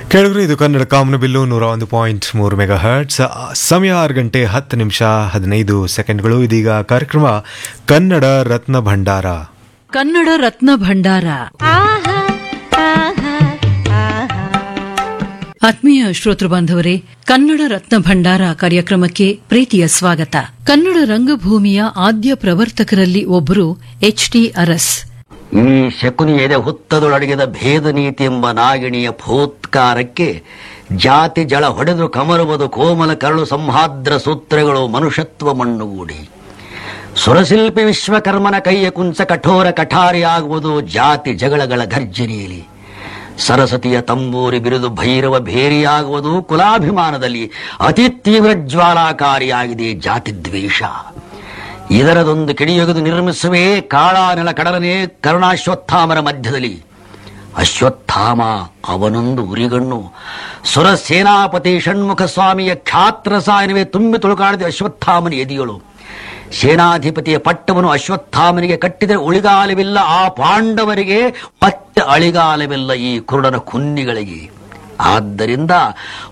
ಕೇಳಿದ್ರೆ ಇದು ಕನ್ನಡ ಕಾಮನಬಿಲ್ಲು ನೂರ ಒಂದು ಪಾಯಿಂಟ್ ಮೂರು ಮೆಗಾ ಹರ್ಟ್ಸ್ ಸಮಯ ಆರು ಗಂಟೆ ಹತ್ತು ನಿಮಿಷ ಹದಿನೈದು ಸೆಕೆಂಡ್ಗಳು ಇದೀಗ ಕಾರ್ಯಕ್ರಮ ಕನ್ನಡ ರತ್ನ ಭಂಡಾರ ಕನ್ನಡ ರತ್ನ ಭಂಡಾರ ಆತ್ಮೀಯ ಶ್ರೋತೃ ಬಾಂಧವರೇ ಕನ್ನಡ ರತ್ನ ಭಂಡಾರ ಕಾರ್ಯಕ್ರಮಕ್ಕೆ ಪ್ರೀತಿಯ ಸ್ವಾಗತ ಕನ್ನಡ ರಂಗಭೂಮಿಯ ಆದ್ಯ ಪ್ರವರ್ತಕರಲ್ಲಿ ಒಬ್ಬರು ಎಚ್ ಟಿ ಅರಸ್ ಈ ಶಕುನಿ ಎದೆ ಹುತ್ತದೊಳಗಿದ ಭೇದ ನೀತಿ ಎಂಬ ನಾಗಿಣಿಯ ಫೋತ್ಕಾರಕ್ಕೆ ಜಾತಿ ಜಳ ಹೊಡೆದು ಕಮರುವುದು ಕೋಮಲ ಕರಳು ಸಂಹಾದ್ರ ಸೂತ್ರಗಳು ಮನುಷ್ಯತ್ವ ಮಣ್ಣುಗೂಡಿ ಸುರಶಿಲ್ಪಿ ವಿಶ್ವಕರ್ಮನ ಕೈಯ ಕುಂಚ ಕಠೋರ ಕಠಾರಿಯಾಗುವುದು ಜಾತಿ ಜಗಳಗಳ ಘರ್ಜನೆಯಲ್ಲಿ ಸರಸ್ವತಿಯ ತಂಬೂರಿ ಬಿರುದು ಭೈರವ ಭೇರಿಯಾಗುವುದು ಕುಲಾಭಿಮಾನದಲ್ಲಿ ಅತಿ ತೀವ್ರ ಜ್ವಾಲಾಕಾರಿಯಾಗಿದೆ ಜಾತಿ ದ್ವೇಷ ಇದರದೊಂದು ಕಿಡಿಯೊಗೆದು ನಿರ್ಮಿಸುವೆ ಕಾಳಾನೆಲ ಕಡಲನೆ ಕರುಣಾಶ್ವತ್ಥಾಮರ ಮಧ್ಯದಲ್ಲಿ ಅಶ್ವತ್ಥಾಮ ಅವನೊಂದು ಉರಿಗಣ್ಣು ಸುರ ಸೇನಾಪತಿ ಷಣ್ಮುಖ ಸ್ವಾಮಿಯ ಖ್ಯಾತ್ರಸಾಯನವೇ ತುಂಬಿ ತುಳುಕಾಡಿದ ಅಶ್ವತ್ಥಾಮನ ಎದಿಯಳು ಸೇನಾಧಿಪತಿಯ ಪಟ್ಟವನ್ನು ಅಶ್ವತ್ಥಾಮನಿಗೆ ಕಟ್ಟಿದರೆ ಉಳಿಗಾಲವಿಲ್ಲ ಆ ಪಾಂಡವರಿಗೆ ಮತ್ತೆ ಅಳಿಗಾಲವಿಲ್ಲ ಈ ಕುರುಡನ ಕುನ್ನಿಗಳಿಗೆ ಆದ್ದರಿಂದ